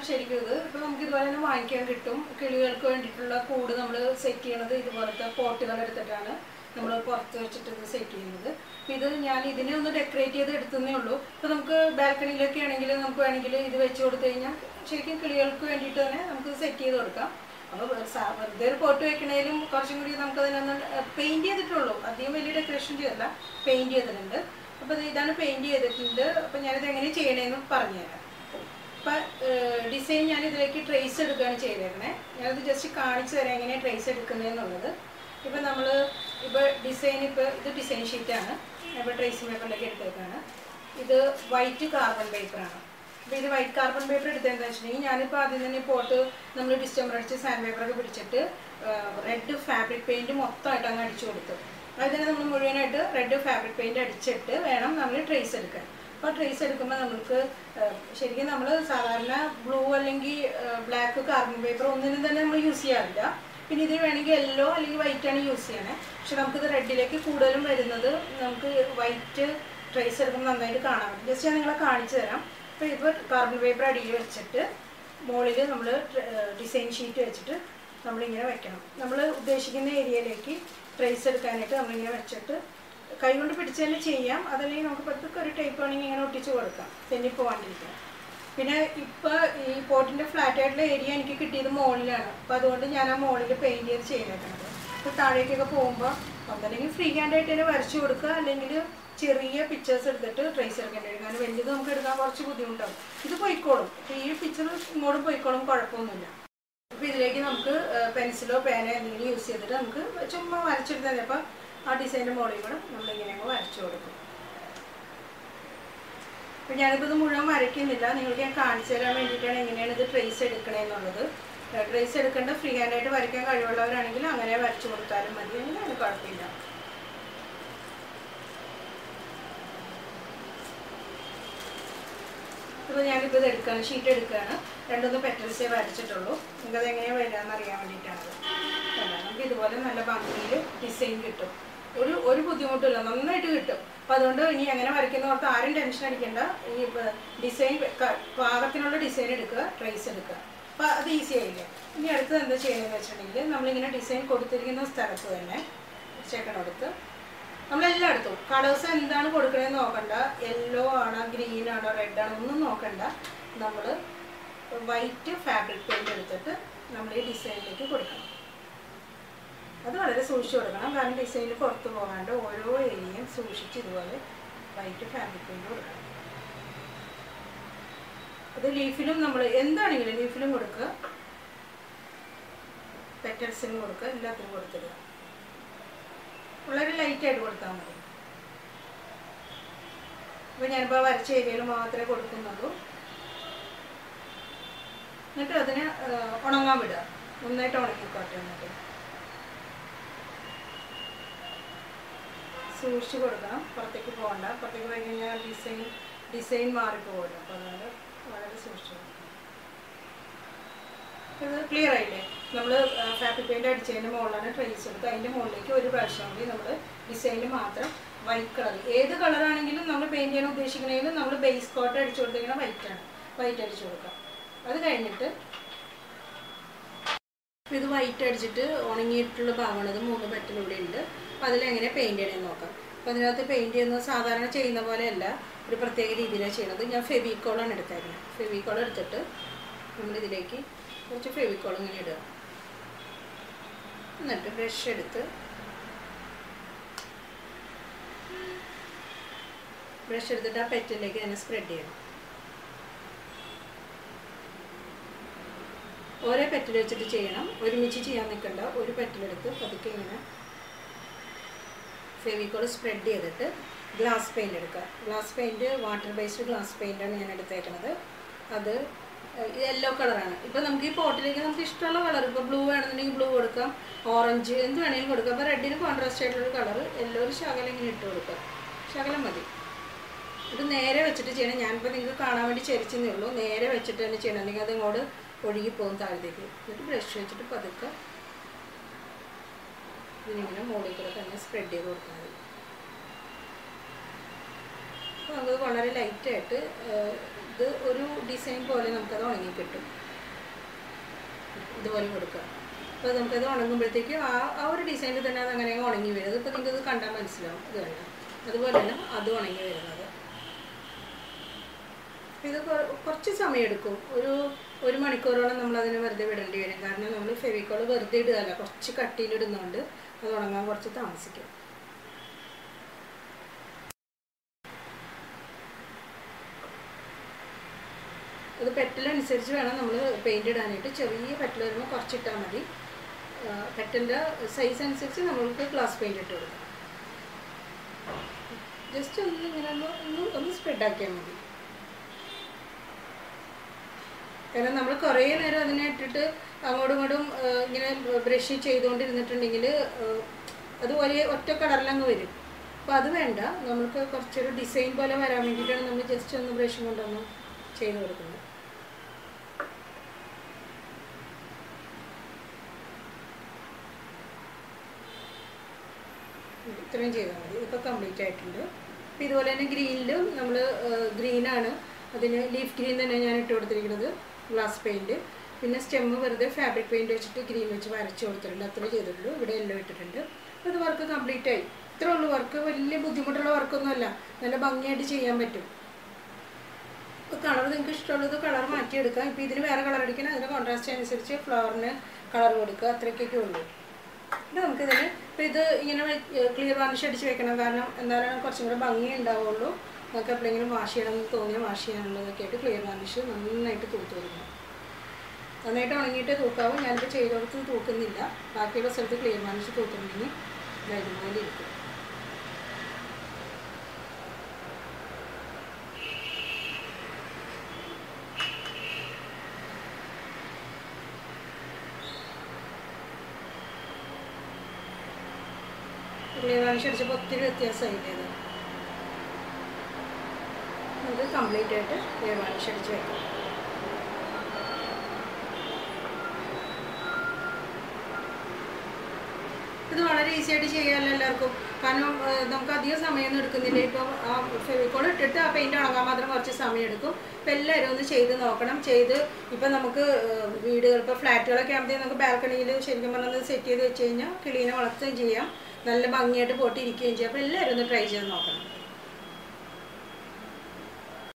ശരിക്കും ഇത് ഇപ്പൊ നമുക്ക് ഇതുപോലെ തന്നെ വാങ്ങിക്കാൻ കിട്ടും കിളികൾക്ക് വേണ്ടിയിട്ടുള്ള കൂട് നമ്മൾ സെറ്റ് ചെയ്യണത് ഇതുപോലത്തെ പോട്ടുകൾ എടുത്തിട്ടാണ് നമ്മൾ പുറത്ത് വെച്ചിട്ട് ഇത് സെറ്റ് ചെയ്യുന്നത് അപ്പൊ ഇത് ഞാൻ ഇതിനെ ഒന്ന് ഡെക്കറേറ്റ് ചെയ്ത് എടുത്തതേ ഉള്ളൂ ഇപ്പൊ നമുക്ക് ബാൽക്കണിയിലൊക്കെ ആണെങ്കിൽ നമുക്ക് വേണമെങ്കിൽ ഇത് വെച്ച് കൊടുത്തു കഴിഞ്ഞാൽ ശരിക്കും കിളികൾക്ക് വേണ്ടിയിട്ട് തന്നെ നമുക്ക് സെറ്റ് ചെയ്ത് കൊടുക്കാം അപ്പോൾ വെറുതെ ഒരു പോട്ട് വെക്കണേലും കുറച്ചും കൂടി നമുക്ക് അതിനൊന്ന് പെയിന്റ് ചെയ്തിട്ടുള്ളൂ അധികം വലിയ ഡെക്കറേഷൻ ചെയ്തല്ല പെയിന്റ് ചെയ്തിട്ടുണ്ട് അപ്പോൾ ഇതാണ് പെയിന്റ് ചെയ്തിട്ടുണ്ട് അപ്പോൾ ഞാനിത് എങ്ങനെ ചെയ്യണേന്ന് പറഞ്ഞുതരാം അപ്പം ഡിസൈൻ ഞാൻ ഇതിലേക്ക് ട്രേസ് എടുക്കുകയാണ് ചെയ്തേക്കണേ ഞാനത് ജസ്റ്റ് കാണിച്ചു തരാം എങ്ങനെയാണ് ട്രേസ് എടുക്കുന്നതെന്നുള്ളത് ഇപ്പം നമ്മൾ ഇപ്പോൾ ഡിസൈൻ ഇപ്പോൾ ഇത് ഡിസൈൻ ഷീറ്റാണ് ഇപ്പോൾ ട്രേസിംഗ് പേപ്പറിലേക്ക് എടുത്തേക്കാണ് ഇത് വൈറ്റ് കാർബൺ പേപ്പറാണ് അപ്പോൾ ഇത് വൈറ്റ് കാർബൺ പേപ്പർ എടുത്തതെന്ന് വെച്ചിട്ടുണ്ടെങ്കിൽ ഞാനിപ്പോൾ ആദ്യം തന്നെ പോട്ട് നമ്മൾ ഡിസ്റ്റംബർ അടിച്ച് സാൻഡ് പേപ്പറൊക്കെ പിടിച്ചിട്ട് റെഡ് ഫാബ്രിക് പെയിൻറ്റ് മൊത്തമായിട്ട് അങ്ങ് അടിച്ചു കൊടുത്തു അതിന് നമ്മൾ മുഴുവനായിട്ട് റെഡ് ഫാബ്രിക് പെയിൻറ്റ് അടിച്ചിട്ട് വേണം നമ്മൾ ട്രേസ് എടുക്കാൻ അപ്പോൾ ട്രേസ് എടുക്കുമ്പോൾ നമുക്ക് ഏഹ്, ശരിക്കും നമ്മൾ സാധാരണ ബ്ലൂ അല്ലെങ്കിൽ ബ്ലാക്ക് കാർബൺ പേപ്പർ ഒന്നിനും തന്നെ നമ്മൾ യൂസ് ചെയ്യാറില്ല പിന്നെ ഇതിന് വേണമെങ്കിൽ യെല്ലോ അല്ലെങ്കിൽ വൈറ്റ് ആണ് യൂസ് ചെയ്യണേ പക്ഷെ നമുക്കിത് റെഡിലേക്ക് കൂടുതലും വരുന്നത് നമുക്ക് വൈറ്റ് ട്രേസ് എടുക്കുമ്പോൾ നന്നായിട്ട് കാണാൻ പറ്റും ജസ്റ്റ് ഞാൻ നിങ്ങളെ കാണിച്ചു തരാം അപ്പോൾ ഇപ്പോൾ കാർബൺ പേപ്പർ അടിയിൽ വെച്ചിട്ട് മുകളിൽ നമ്മൾ ഡിസൈൻ ഷീറ്റ് വെച്ചിട്ട് നമ്മളിങ്ങനെ വെക്കണം നമ്മൾ ഉദ്ദേശിക്കുന്ന ഏരിയയിലേക്ക് ട്രേസ് എടുക്കാനായിട്ട് നമ്മളിങ്ങനെ വെച്ചിട്ട് കൈ കൊണ്ട് പിടിച്ച് തന്നെ ചെയ്യാം അതല്ലെങ്കിൽ നമുക്ക് പതുക്കെ ഒരു ടൈപ്പ് ആണെങ്കിൽ ഇങ്ങനെ ഒട്ടിച്ച് കൊടുക്കാം തെന്നിപ്പോവാണ്ടിരിക്കാം പിന്നെ ഇപ്പോൾ ഈ പോട്ടിൻ്റെ ഫ്ലാറ്റ് ആയിട്ടുള്ള ഏരിയ എനിക്ക് കിട്ടിയത് മുകളിലാണ് അപ്പോൾ അതുകൊണ്ട് ഞാൻ ആ മുകളിൽ പെയിൻറ് ചെയ്ത് ചെയ്തേക്കുന്നത് ഇപ്പോൾ താഴേക്കൊക്കെ പോകുമ്പോൾ ഒന്നല്ലെങ്കിൽ ഫ്രീ ഹാൻഡ് ആയിട്ട് തന്നെ വരച്ചു കൊടുക്കുക അല്ലെങ്കിൽ ചെറിയ പിക്ചേഴ്സ് എടുത്തിട്ട് ട്രേസ് എടുക്കേണ്ടി വരും കാരണം വലിയത് നമുക്ക് എടുക്കാൻ കുറച്ച് ബുദ്ധിമുട്ടാവും ഇത് പോയിക്കോളും ഇപ്പോൾ ഈ പിക്ചർ ഇങ്ങോട്ട് പോയിക്കോളും കുഴപ്പമൊന്നുമില്ല അപ്പോൾ ഇതിലേക്ക് നമുക്ക് പെൻസിലോ പേനോ എന്തെങ്കിലും യൂസ് ചെയ്തിട്ട് നമുക്ക് ചുമ്മാ വരച്ചെടുത്താൽ മതി അപ്പോൾ ആ ഡിസൈൻ്റെ മുകളിൽ കൂടെ നമ്മളിങ്ങനെ അങ്ങ് വരച്ചു കൊടുക്കും അപ്പോൾ ഞാനിപ്പോൾ ഇത് മുഴുവൻ വരയ്ക്കുന്നില്ല നിങ്ങൾക്ക് ഞാൻ കാണിച്ചു തരാൻ വേണ്ടിയിട്ടാണ് എങ്ങനെയാണ് ഇത് ട്രേസ് എടുക്കണേന്നുള്ളത് ട്രേസ് എടുക്കേണ്ട ഫ്രീ ഹാൻഡായിട്ട് വരയ്ക്കാൻ കഴിവുള്ളവരാണെങ്കിൽ അങ്ങനെ വരച്ചു കൊടുത്താലും മതി എങ്കിൽ അതിന് കുഴപ്പമില്ല ഇപ്പോൾ ഞാനിപ്പോൾ ഇത് എടുക്കുകയാണ് ഷീറ്റ് എടുക്കുകയാണ് രണ്ടൊന്ന് പെറ്റൽസേ വരച്ചിട്ടുള്ളൂ നിങ്ങൾക്കത് എങ്ങനെയാണ് വരികയെന്ന് അറിയാൻ വേണ്ടിയിട്ടാണത് കണ്ടോ? നമുക്ക് ഇതുപോലെ നല്ല ഭംഗിയിൽ ഡിസൈൻ കിട്ടും ഒരു ഒരു ബുദ്ധിമുട്ടില്ല നന്നായിട്ട് കിട്ടും അപ്പോൾ അതുകൊണ്ട് ഇനി എങ്ങനെ വരയ്ക്കുന്നവർക്ക് ആരും ടെൻഷൻ അടിക്കേണ്ട ഈ ഡിസൈൻ പാകത്തിനുള്ള ഡിസൈൻ എടുക്കുക ട്രേസ് എടുക്കുക അപ്പോൾ അത് ഈസി ആയില്ലേ ഇനി അടുത്തത് എന്താ ചെയ്യുന്നതെന്ന് വെച്ചിട്ടുണ്ടെങ്കിൽ നമ്മളിങ്ങനെ ഡിസൈൻ കൊടുത്തിരിക്കുന്ന സ്ഥലത്ത് തന്നെ ചെക്കനെടുത്ത് നമ്മളെല്ലായിടത്തും കളേഴ്സ് എന്താണ് കൊടുക്കണതെന്ന് നോക്കണ്ട യെല്ലോ ആണോ ഗ്രീൻ ആണോ റെഡ് ആണോ ഒന്നും നോക്കണ്ട നമ്മൾ വൈറ്റ് ഫാബ്രിക് പെയിൻറ് എടുത്തിട്ട് നമ്മൾ ഈ ഡിസൈനിലേക്ക് കൊടുക്കണം അത് വളരെ സൂക്ഷിച്ച് കൊടുക്കണം കാരണം ഡിസൈനിൽ പുറത്ത് പോകാണ്ട് ഓരോ ഏരിയയും സൂക്ഷിച്ച് ഇതുപോലെ വൈറ്റ് ഫാബ്രിക് പെയിൻറ് കൊടുക്കണം അത് ലീഫിലും നമ്മൾ എന്താണെങ്കിലും ലീഫിലും കൊടുക്കുക പെറ്റൽസിനും കൊടുക്കുക എല്ലാത്തിനും കൊടുത്തിടുക വളരെ ലൈറ്റായിട്ട് കൊടുത്താൽ മതി അപ്പോൾ ഞാനിപ്പോൾ വരച്ച ഏരിയയിൽ മാത്രമേ കൊടുക്കുന്നുള്ളൂ എന്നിട്ട് അതിനെ ആ, ഉണങ്ങാൻ വിടുക നന്നായിട്ട് ഉണങ്ങിക്കോട്ടെ എന്നിട്ട് സൂക്ഷിച്ച് കൊടുക്കണം പുറത്തേക്ക് പോകണ്ട പുറത്തേക്ക് പോയി കഴിഞ്ഞാൽ ഡിസൈൻ ഡിസൈൻ മാറിപ്പോകുമല്ലോ അപ്പോൾ അതുകൊണ്ട് വളരെ സൂക്ഷിച്ച് കൊടുക്കണം ഇത് ക്ലിയർ ആയില്ലേ നമ്മൾ ഫാബ്രിക് പെയിൻ്റ് അടിച്ചതിൻ്റെ മുകളിലാണ് ട്രേസ് എടുത്ത് അതിൻ്റെ മുകളിലേക്ക് ഒരു പ്രാവശ്യം കൂടി നമ്മൾ ഡിസൈനിൽ മാത്രം വൈറ്റ് കളർ ഏത് കളറാണെങ്കിലും നമ്മൾ പെയിൻറ് ചെയ്യാൻ ഉദ്ദേശിക്കണമെങ്കിൽ നമ്മൾ ബേസ് കോട്ട് അടിച്ചു കൊടുത്തിരിക്കുന്ന വൈറ്റ് ആണ് വൈറ്റ് അടിച്ചു കൊടുക്കാം അത് കഴിഞ്ഞിട്ട് ഇത് വൈറ്റ് അടിച്ചിട്ട് ഉണങ്ങിയിട്ടുള്ള ഭാഗമാണ് ഇത് മൂന്ന് പെറ്റൽ ഇവിടെ ഉണ്ട് അപ്പോൾ അതിലെങ്ങനെ പെയിൻറ് ചെയ്യണമെന്ന് നോക്കാം അപ്പോൾ അതിനകത്ത് പെയിൻറ് ചെയ്യുന്നത് സാധാരണ ചെയ്യുന്ന പോലെയല്ല ഒരു പ്രത്യേക രീതിയിലാണ് ചെയ്യുന്നത് ഞാൻ ഫെവിക്കോളാണ് എടുത്തായിരുന്നത് ഫെവിക്കോൾ എടുത്തിട്ട് നമ്മളിതിലേക്ക് കുറച്ച് ഫെവിക്കോൾ ഇങ്ങനെ ഇടുക എന്നിട്ട് ബ്രഷ് എടുത്ത് ബ്രഷ് എടുത്തിട്ട് ആ പെറ്റിലേക്ക് തന്നെ സ്പ്രെഡ് ചെയ്യണം ഓരോ പെറ്റിൽ വെച്ചിട്ട് ചെയ്യണം ഒരുമിച്ച് ചെയ്യാൻ നിൽക്കണ്ട ഒരു പെറ്റിലെടുത്ത് പതുക്കെ ഇങ്ങനെ ഫെവിക്കോൾ സ്പ്രെഡ് ചെയ്തിട്ട് ഗ്ലാസ് പെയിൻ്റ് എടുക്കുക glass paint water based glass പെയിൻ്റാണ് ഞാൻ എടുത്തേക്കുന്നത് അത് യെല്ലോ കളറാണ് ഇപ്പോൾ നമുക്ക് ഈ പോട്ടിലേക്ക് നമുക്ക് ഇഷ്ടമുള്ള കളർ ഇപ്പോൾ ബ്ലൂ വേണമെന്നുണ്ടെങ്കിൽ ബ്ലൂ കൊടുക്കാം ഓറഞ്ച് എന്ത് വേണമെങ്കിലും കൊടുക്കാം അപ്പോൾ റെഡിന് കോൺട്രാസ്റ്റ് ആയിട്ടുള്ള കളർ യെല്ലോ ഒരു ശകലം ഇങ്ങനെ ഇട്ട് കൊടുക്കുക ശകലം മതി ഇത് നേരെ വെച്ചിട്ട് ചെയ്യണം ഞാനിപ്പോൾ നിങ്ങൾക്ക് കാണാൻ വേണ്ടി ചരിച്ചെന്നേ ഉള്ളൂ നേരെ വെച്ചിട്ട് തന്നെ ചെയ്യണം അല്ലെങ്കിൽ അത് ഇങ്ങോട്ട് ഒഴുകിപ്പോകും താഴത്തേക്ക് എന്നിട്ട് ബ്രഷ് വെച്ചിട്ട് പതുക്കെ ഇതിനിങ്ങനെ മുകളിൽ കൂടെ തന്നെ സ്പ്രെഡ് ചെയ്ത് കൊടുത്താൽ മതി അപ്പോൾ നമുക്ക് വളരെ ലൈറ്റായിട്ട് ഇത് ഒരു ഡിസൈൻ പോലെ നമുക്കത് ഉണങ്ങി കിട്ടും ഇതുപോലെ കൊടുക്കുക അപ്പോൾ നമുക്കത് ഉണങ്ങുമ്പോഴത്തേക്ക് ആ ആ ഒരു ഡിസൈനിൽ തന്നെ അത് അങ്ങനെ ഉണങ്ങി വരും അതിപ്പോൾ നിങ്ങൾക്ക് ഇത് കണ്ടാൽ മനസ്സിലാവും ഇത് വേണ്ട അതുപോലെയാണ് അത് ഉണങ്ങി വരുന്നത് ഇത് കൊ- കുറച്ച് സമയം എടുക്കും ഒരു ഒരു മണിക്കൂറോളം നമ്മൾ അതിനെ വെറുതെ വിടേണ്ടി വരും കാരണം നമ്മൾ ഫെവിക്കോൾ വെറുതെ ഇടുകയല്ല കുറച്ച് കട്ടിയിലിടുന്നതുകൊണ്ട് അത് ഉണങ്ങാൻ കുറച്ച് താമസിക്കും അത് പെറ്റലനുസരിച്ച് വേണം നമ്മൾ പെയിൻ്റ് ഇടാനായിട്ട് ചെറിയ പെറ്റൽ വരുമ്പോൾ കുറച്ചിട്ടാൽ മതി പെറ്റലിൻ്റെ സൈസ് അനുസരിച്ച് നമ്മൾക്ക് ഗ്ലാസ് പെയിൻ്റ് ഇട്ട് കൊടുക്കാം ജസ്റ്റ് ഒന്ന് ഇങ്ങനെ ഒന്ന് ഒന്ന് ഒന്ന് സ്പ്രെഡ് ആക്കിയാൽ മതി കാരണം നമ്മൾ കുറേ നേരം അതിനെ ഇട്ടിട്ട് അങ്ങോട്ടും ഇങ്ങോട്ടും ആ, ഇങ്ങനെ ബ്രഷ് ചെയ്തുകൊണ്ടിരുന്നിട്ടുണ്ടെങ്കിൽ അത് ഒരേ ഒറ്റ കളറിലങ്ങ് വരും അപ്പോൾ അത് വേണ്ട നമുക്ക് കുറച്ചൊരു ഡിസൈൻ പോലെ വരാൻ വേണ്ടിയിട്ടാണ് നമ്മൾ ജസ്റ്റ് ഒന്ന് ബ്രഷ് കൊണ്ടൊന്ന് ചെയ്ത് കൊടുക്കുന്നത് ഇത്രയും ചെയ്താൽ മതി ഇപ്പോൾ കംപ്ലീറ്റ് ആയിട്ടുണ്ട് അപ്പോൾ ഇതുപോലെ തന്നെ ഗ്രീനിലും നമ്മൾ ഗ്രീനാണ് അതിന് ലീഫ് ഗ്രീൻ തന്നെ ഞാൻ ഇട്ട് കൊടുത്തിരിക്കുന്നത് ഗ്ലാസ് പെയിൻറ്റ് പിന്നെ സ്റ്റെമ്മ് വെറുതെ ഫാബ്രിക് പെയിൻറ്റ് വെച്ചിട്ട് ഗ്രീൻ വെച്ച് വരച്ച് കൊടുത്തിട്ടുണ്ട് അത്രേ ചെയ്തിട്ടുള്ളൂ ഇവിടെ എല്ലോ ഇട്ടിട്ടുണ്ട് അപ്പോൾ ഇത് വർക്ക് കംപ്ലീറ്റ് ആയി ഇത്രേ ഉള്ളൂ വർക്ക് വലിയ ബുദ്ധിമുട്ടുള്ള വർക്കൊന്നുമല്ല നല്ല ഭംഗിയായിട്ട് ചെയ്യാൻ പറ്റും ഇപ്പോൾ കളർ നിങ്ങൾക്ക് ഇഷ്ടമുള്ളത് കളർ മാറ്റിയെടുക്കാം ഇപ്പോൾ ഇതിന് വേറെ കളർ അടിക്കണം അതിന് കോൺട്രാസ്റ്റ് അനുസരിച്ച് ഫ്ലവറിന് കളർ കൊടുക്കുക അത്രയ്ക്കൊക്കെ ഉള്ളൂ ഇത് നമുക്കിതിന് ഇപ്പോൾ ഇത് ഇങ്ങനെ ക്ലിയർ വാർണിഷ് അടിച്ച് വെക്കണം കാരണം എന്നാലാണ് കുറച്ചും കൂടെ ഭംഗി ഉണ്ടാവുള്ളൂ നമുക്ക് എപ്പോഴെങ്കിലും വാഷ് ചെയ്യണം എന്ന് തോന്നിയാൽ വാഷ് ചെയ്യാനുള്ളതൊക്കെ ആയിട്ട് ക്ലിയർ വാർണിഷ് നന്നായിട്ട് തൂത്ത് കൊടുക്കണം നന്നായിട്ട് ഉണങ്ങിയിട്ട് തൂക്കാവും ഞാനിപ്പോൾ ചെയ്തോടത്ത് തൂക്കുന്നില്ല ബാക്കിയുള്ള സ്ഥലത്ത് ക്ലിയർ വാർണിഷ് തൂക്കുന്നുണ്ടെങ്കിൽ ഇത് ഇതുപോലെ ഇരിക്കും ക്ലിയർ വാർണിഷ് അടിച്ചപ്പോൾ ഒത്തിരി വ്യത്യാസമായില്ലേ അത് നമുക്ക് കംപ്ലീറ്റ് ആയിട്ട് ക്ലിയർ വാർണിഷ് അടിച്ച് വെക്കാം ഇത് വളരെ ഈസി ആയിട്ട് ചെയ്യാമല്ലോ എല്ലാവർക്കും കാരണം ഏഹ്, നമുക്ക് അധികം സമയമൊന്നും എടുക്കുന്നില്ല ഇപ്പം ആ ഫെവിക്കോൾ ഇട്ടിട്ട് ആ പെയിൻറ് ഉണങ്ങാൻ മാത്രം കുറച്ച് സമയം എടുക്കും ഇപ്പം എല്ലാവരും ഒന്ന് ചെയ്ത് നോക്കണം ചെയ്ത് ഇപ്പം നമുക്ക് ഏഹ്, വീടുകൾ ഇപ്പോൾ ഫ്ലാറ്റുകളൊക്കെ ആകുമ്പോഴത്തേക്കും നമുക്ക് ബാൽക്കണിയിൽ ശരിക്കും പറഞ്ഞാൽ സെറ്റ് ചെയ്ത് വെച്ച് കഴിഞ്ഞാൽ കിളീനെ വളർത്തുകയും ചെയ്യാം നല്ല ഭംഗിയായിട്ട് പോട്ടിരിക്കുകയും ചെയ്യാം അപ്പോൾ എല്ലാവരും ഒന്ന് ട്രൈ ചെയ്ത് നോക്കണം